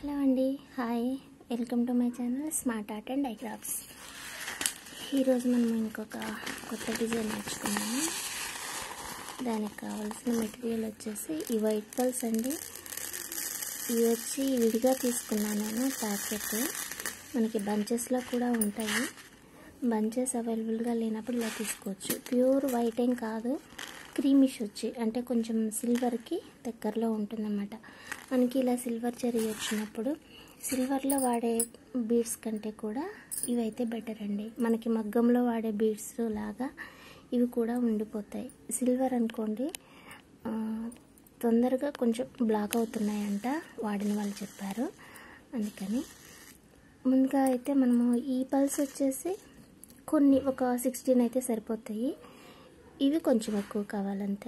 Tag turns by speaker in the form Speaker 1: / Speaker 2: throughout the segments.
Speaker 1: hello అండి hi welcome to my channel smart art and i crafts ఈరోజు మనం ఇంకొక కొత్త డిజైన్ నేర్చుకున్నాము దానికి కావాల్సిన మెటీరియల్ వచ్చేసి ఈ వైట్ పల్స్ అండి ఇవి వచ్చి విడిగా తీసుకున్నాను నేను ప్యాకెట్ మనకి బంచెస్లో కూడా ఉంటాయి బంచెస్ అవైలబుల్గా లేనప్పుడు ఇలా తీసుకోవచ్చు ప్యూర్ వైట్ ఏం కాదు క్రీమిష్ వచ్చి అంటే కొంచెం సిల్వర్కి దగ్గరలో ఉంటుందన్నమాట మనకి ఇలా సిల్వర్ చెరీ వచ్చినప్పుడు సిల్వర్లో వాడే బీడ్స్ కంటే కూడా ఇవైతే బెటర్ అండి మనకి మగ్గంలో వాడే బీడ్స్ లాగా ఇవి కూడా ఉండిపోతాయి సిల్వర్ అనుకోండి ఆ, తొందరగా కొంచెం బ్లాక్ అవుతున్నాయంట వాడిన వాళ్ళు చెప్పారు అందుకని ముందుగా అయితే మనము ఈ పల్స్ వచ్చేసి కొన్ని ఒక సిక్స్టీన్ అయితే సరిపోతాయి ఇవి కొంచెం ఎక్కువ కావాలంతే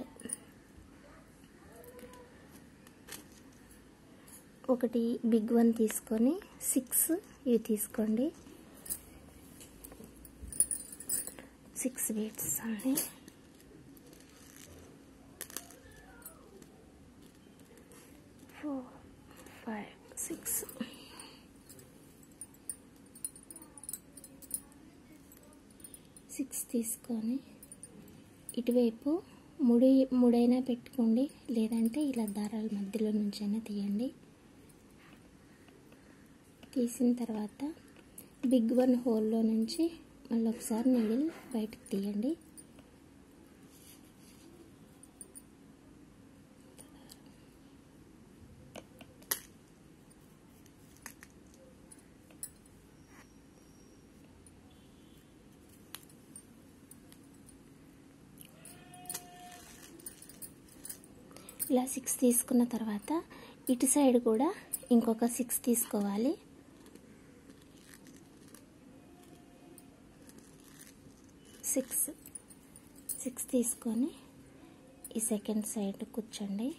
Speaker 1: ఒకటి బిగ్ వన్ తీసుకొని సిక్స్ ఇవి తీసుకోండి సిక్స్ బీట్స్ అండి ఫోర్ ఫైవ్ సిక్స్ సిక్స్ తీసుకొని ఇటువైపు ముడి ముడైనా పెట్టుకోండి లేదంటే ఇలా దారాల మధ్యలో నుంచైనా తీయండి తీసిన తర్వాత బిగ్ వన్ హోల్లో నుంచి మళ్ళీ ఒకసారి నీడిల్ బయటకు తీయండి ఇలా సిక్స్ తీసుకున్న తర్వాత ఇటు సైడ్ కూడా ఇంకొక సిక్స్ తీసుకోవాలి సిక్స్ సిక్స్ తీసుకొని ఈ సెకండ్ సైడ్ కూర్చోండి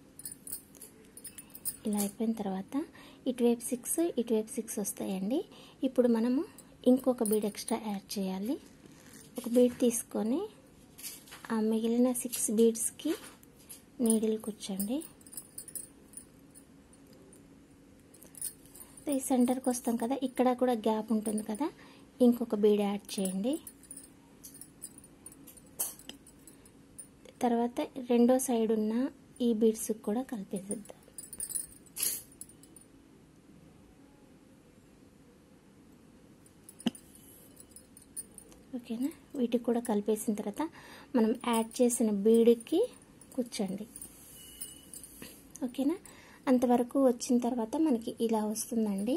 Speaker 1: ఇలా అయిపోయిన తర్వాత ఇటువైపు సిక్స్ ఇటువైపు సిక్స్ వస్తాయండి ఇప్పుడు మనము ఇంకొక బీడ్ ఎక్స్ట్రా యాడ్ చేయాలి ఒక బీడ్ తీసుకొని ఆ మిగిలిన సిక్స్ బీడ్స్కి నీడిల్ కూర్చోండి ఈ సెంటర్కి వస్తాం కదా ఇక్కడ కూడా గ్యాప్ ఉంటుంది కదా ఇంకొక బీడ్ యాడ్ చేయండి తర్వాత రెండో సైడ్ ఉన్న ఈ బీడ్స్ కూడా కలిపేసిద్దాం ఓకేనా వీటికి కూడా కలిపేసిన తర్వాత మనం యాడ్ చేసిన బీడ్కి కూర్చోండి ఓకేనా అంతవరకు వచ్చిన తర్వాత మనకి ఇలా వస్తుందండి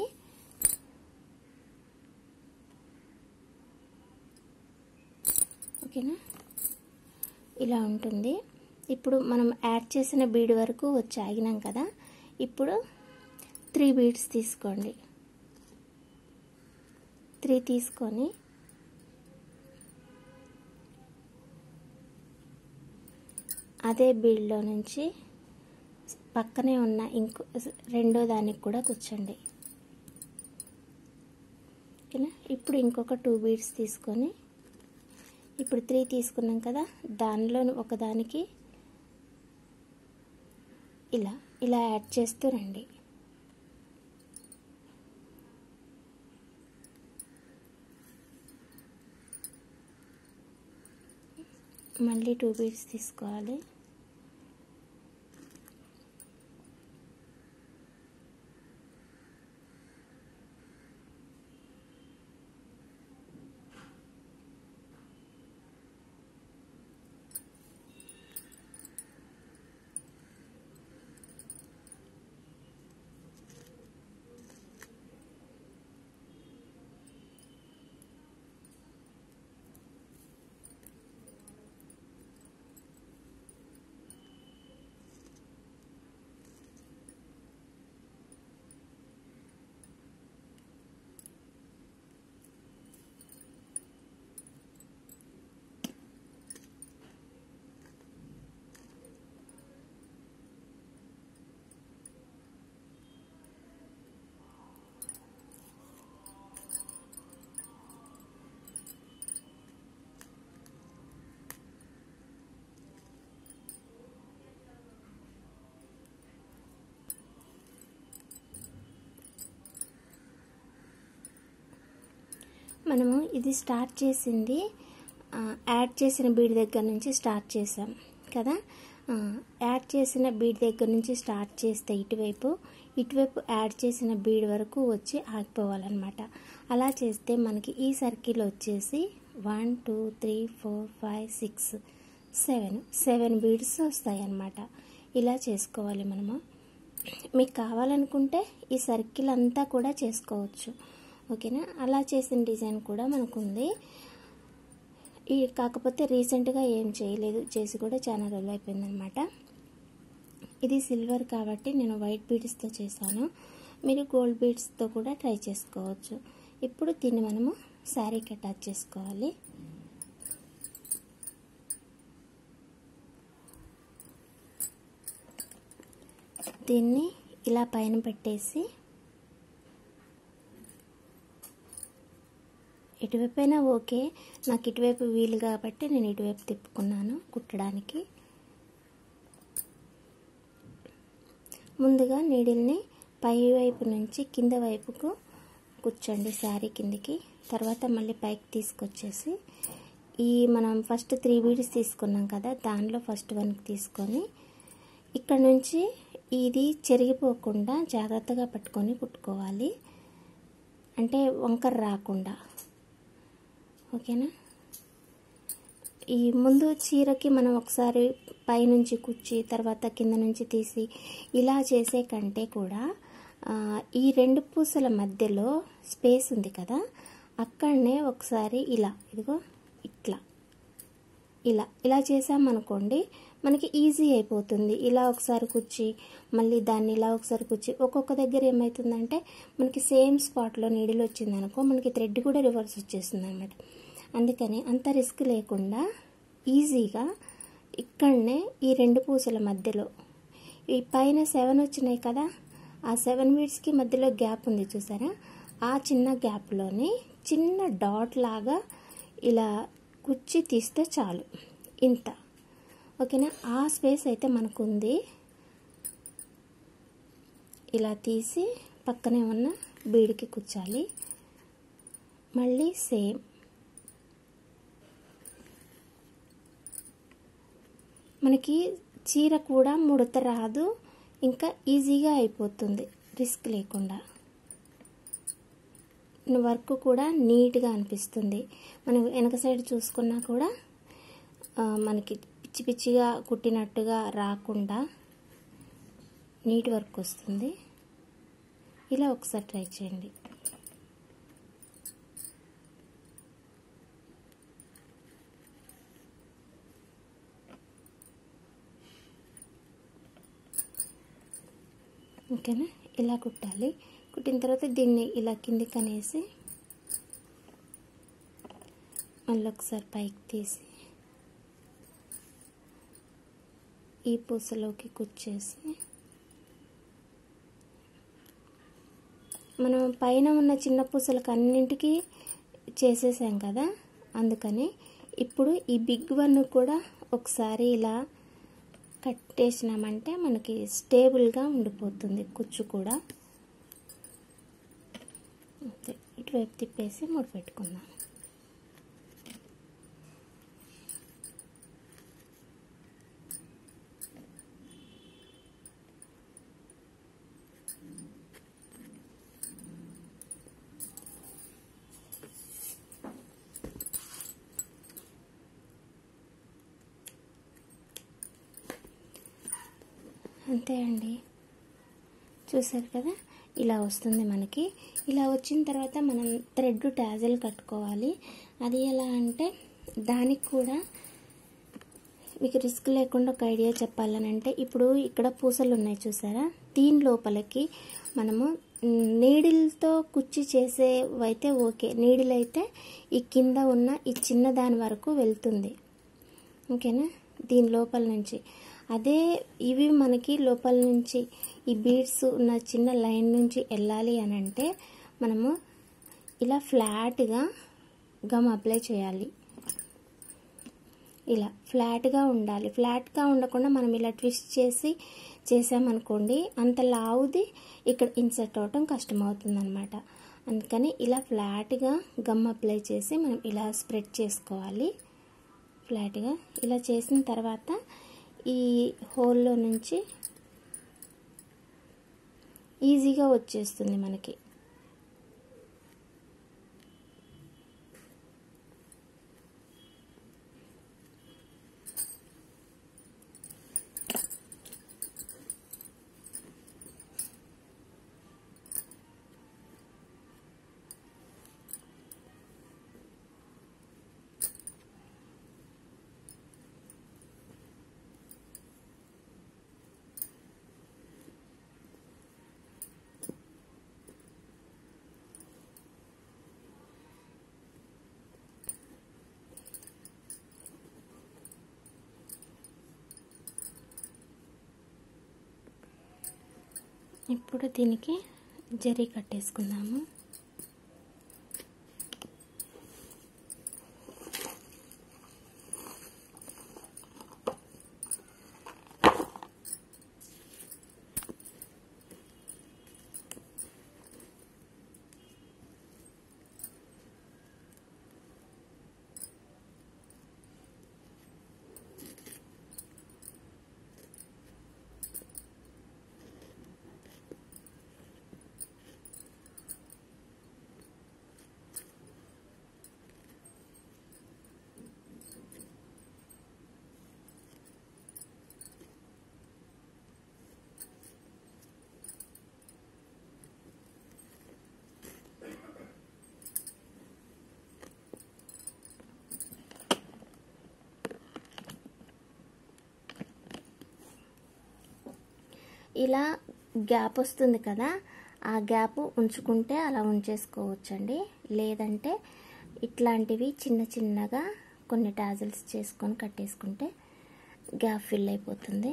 Speaker 1: ఓకేనా ఇలా ఉంటుంది ఇప్పుడు మనం యాడ్ చేసిన బీడ్ వరకు వచ్చి ఆగినాం కదా ఇప్పుడు త్రీ బీడ్స్ తీసుకోండి త్రీ తీసుకొని అదే బీడ్లో నుంచి పక్కనే ఉన్న ఇంకో రెండో దానికి కూడా కూర్చోండి ఓకేనా ఇప్పుడు ఇంకొక టూ బీడ్స్ తీసుకొని ఇప్పుడు త్రీ తీసుకున్నాం కదా దానిలో ఒకదానికి ఇలా ఇలా యాడ్ చేస్తూ రండి మళ్ళీ టూ బీడ్స్ తీసుకోవాలి మనము ఇది స్టార్ట్ చేసింది ఆ, యాడ్ చేసిన బీడ్ దగ్గర నుంచి స్టార్ట్ చేసాం కదా ఆ, యాడ్ చేసిన బీడ్ దగ్గర నుంచి స్టార్ట్ చేస్తే ఇటువైపు ఇటువైపు యాడ్ చేసిన బీడ్ వరకు వచ్చి ఆగిపోవాలన్నమాట అలా చేస్తే మనకి ఈ సర్కిల్ వచ్చేసి one two three four five six seven seven beads వస్తాయి అన్నమాట ఇలా చేసుకోవాలి మనము మీకు కావాలనుకుంటే ఈ సర్కిల్ అంతా కూడా చేసుకోవచ్చు ఓకేనా అలా చేసిన డిజైన్ కూడా మనకు ఉంది ఈ కాకపోతే రీసెంట్గా ఏం చేయలేదు చేసి కూడా చాలా రోజులు అయిపోయిందనమాట ఇది సిల్వర్ కాబట్టి నేను వైట్ బీడ్స్తో చేశాను మీరు గోల్డ్ బీడ్స్తో కూడా ట్రై చేసుకోవచ్చు ఇప్పుడు దీన్ని మనము శారీకి అటాచ్ చేసుకోవాలి దీన్ని ఇలా పైన పెట్టేసి ఇటువైపు అయినా ఓకే నాకు ఇటువైపు వీలు కాబట్టి నేను ఇటువైపు తిప్పుకున్నాను కుట్టడానికి ముందుగా నీడిల్ని పై వైపు నుంచి కింద వైపుకు కూర్చోండి శారీ కిందికి తర్వాత మళ్ళీ పైకి తీసుకొచ్చేసి ఈ మనం ఫస్ట్ త్రీ బీడ్స్ తీసుకున్నాం కదా దానిలో ఫస్ట్ వన్కి తీసుకొని ఇక్కడ నుంచి ఇది చెరిగిపోకుండా జాగ్రత్తగా పట్టుకొని కుట్టుకోవాలి అంటే వంకర రాకుండా ఓకేనా ఈ ముందు చీరకి మనం ఒకసారి పైనుంచి కుచ్చి తర్వాత కింద నుంచి తీసి ఇలా చేసే కంటే కూడా ఆ, ఈ రెండు పూసల మధ్యలో స్పేస్ ఉంది కదా అక్కడనే ఒకసారి ఇలా ఇదిగో ఇట్లా ఇలా ఇలా చేసామనుకోండి మనకి ఈజీ అయిపోతుంది ఇలా ఒకసారి కుచ్చి మళ్ళీ దాన్ని ఇలా ఒకసారి కుచ్చి ఒక్కొక్క దగ్గర ఏమవుతుందంటే మనకి సేమ్ స్పాట్లో నీడిల్ వచ్చిందనుకో మనకి థ్రెడ్ కూడా రివర్స్ వచ్చేస్తుంది అనమాట అందుకని అంత రిస్క్ లేకుండా ఈజీగా ఇక్కడనే ఈ రెండు పూసల మధ్యలో ఈ పైన సెవెన్ వచ్చినాయి కదా ఆ సెవెన్ బీడ్స్కి మధ్యలో గ్యాప్ ఉంది చూసారా ఆ చిన్న గ్యాప్లోని చిన్న డాట్ లాగా ఇలా కుచ్చి తీస్తే చాలు ఇంత ఓకేనా ఆ స్పేస్ అయితే మనకు ఉంది ఇలా తీసి పక్కనే ఉన్న బీడికి కుచ్చాలి మళ్ళీ సేమ్ మనకి చీర కూడా ముడత రాదు ఇంకా ఈజీగా అయిపోతుంది రిస్క్ లేకుండా వర్క్ కూడా నీట్గా అనిపిస్తుంది మనం వెనక సైడ్ చూసుకున్నా కూడా ఆ, మనకి పిచ్చి పిచ్చిగా కుట్టినట్టుగా రాకుండా నీట్ వర్క్ వస్తుంది ఇలా ఒకసారి ట్రై చేయండి ఓకేనా ఇలా కుట్టాలి కుట్టిన తర్వాత దీన్ని ఇలా కిందికి అనేసి మళ్ళీ ఒకసారి పైకి తీసి ఈ పూసలోకి కుచ్చేసి మనం పైన ఉన్న చిన్న పూసలకు అన్నింటికి చేసేసాం కదా అందుకని ఇప్పుడు ఈ బిగ్ వన్ కూడా ఒకసారి ఇలా కట్టేసినామంటే మనకి స్టేబుల్గా ఉండిపోతుంది కుచ్చు కూడా అంతే ఇటువైపు తిప్పేసి ముడి పెట్టుకుందాం అంతే అండి చూసారు కదా ఇలా వస్తుంది మనకి ఇలా వచ్చిన తర్వాత మనం థ్రెడ్ టాజల్ కట్టుకోవాలి అది ఎలా అంటే దానికి కూడా మీకు రిస్క్ లేకుండా ఒక ఐడియా చెప్పాలని అంటే ఇప్పుడు ఇక్కడ పూసలు ఉన్నాయి చూసారా దీని లోపలికి మనము నీడిల్తో కుచ్చి చేసేవైతే ఓకే నీడిల్ అయితే ఈ కింద ఉన్న ఈ చిన్న దాని వరకు వెళ్తుంది ఓకేనా దీని లోపల నుంచి అదే ఇవి మనకి లోపల నుంచి ఈ బీడ్స్ ఉన్న చిన్న లైన్ నుంచి వెళ్ళాలి అని అంటే మనము ఇలా ఫ్లాట్గా గమ్ అప్లై చేయాలి ఇలా ఫ్లాట్గా ఉండాలి ఫ్లాట్గా ఉండకుండా మనం ఇలా ట్విస్ట్ చేసి చేసామనుకోండి అంత లావుది ఇక్కడ ఇన్సర్ట్ అవటం కష్టమవుతుంది అనమాట అందుకని ఇలా ఫ్లాట్గా గమ్ అప్లై చేసి మనం ఇలా స్ప్రెడ్ చేసుకోవాలి ఫ్లాట్గా ఇలా చేసిన తర్వాత ఈ హోల్లో నుంచి ఈజీగా వచ్చేస్తుంది మనకి ఇప్పుడు దీనికి జరీ కట్టేసుకుందాము ఇలా గ్యాప్ వస్తుంది కదా ఆ గ్యాప్ ఉంచుకుంటే అలా ఉంచేసుకోవచ్చండి లేదంటే ఇట్లాంటివి చిన్న చిన్నగా కొన్ని టాజిల్స్ చేసుకొని కట్టేసుకుంటే గ్యాప్ ఫిల్ అయిపోతుంది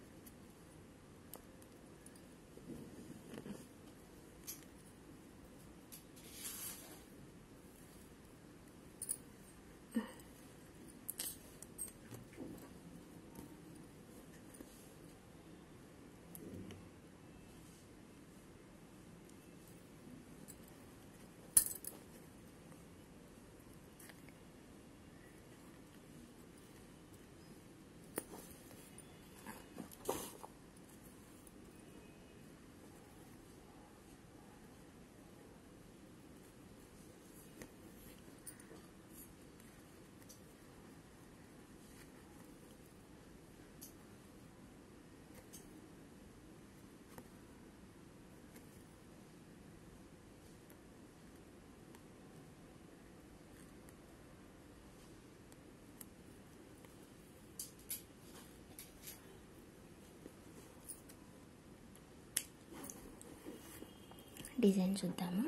Speaker 1: డిజైన్ చూద్దాము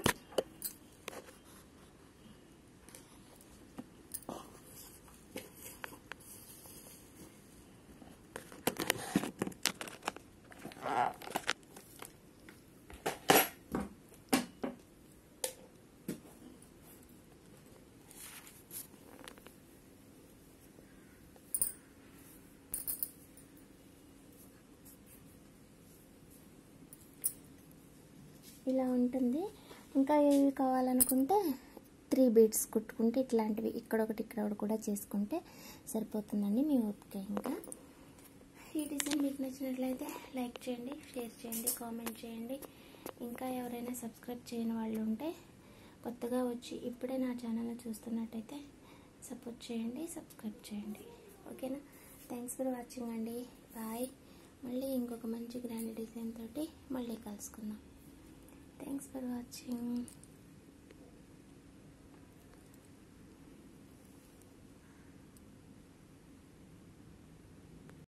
Speaker 1: ఇలా ఉంటుంది ఇంకా ఏవి కావాలనుకుంటే త్రీ బీడ్స్ కుట్టుకుంటే ఇట్లాంటివి ఇక్కడ ఒకటి ఇక్కడ ఒకటి కూడా చేసుకుంటే సరిపోతుందండి మీ ఓపిక ఇంకా ఈ డిజైన్ మీకు నచ్చినట్లయితే లైక్ చేయండి షేర్ చేయండి కామెంట్ చేయండి ఇంకా ఎవరైనా సబ్స్క్రైబ్ చేయని వాళ్ళు ఉంటే కొత్తగా వచ్చి ఇప్పుడే నా ఛానల్ని చూస్తున్నట్టయితే సపోర్ట్ చేయండి సబ్స్క్రైబ్ చేయండి ఓకేనా థ్యాంక్స్ ఫర్ వాచింగ్ అండి బాయ్ మళ్ళీ ఇంకొక మంచి గ్రాండ్ డిజైన్ తోటి మళ్ళీ కలుసుకుందాం థ్యాంక్స్ ఫర్ వాచింగ్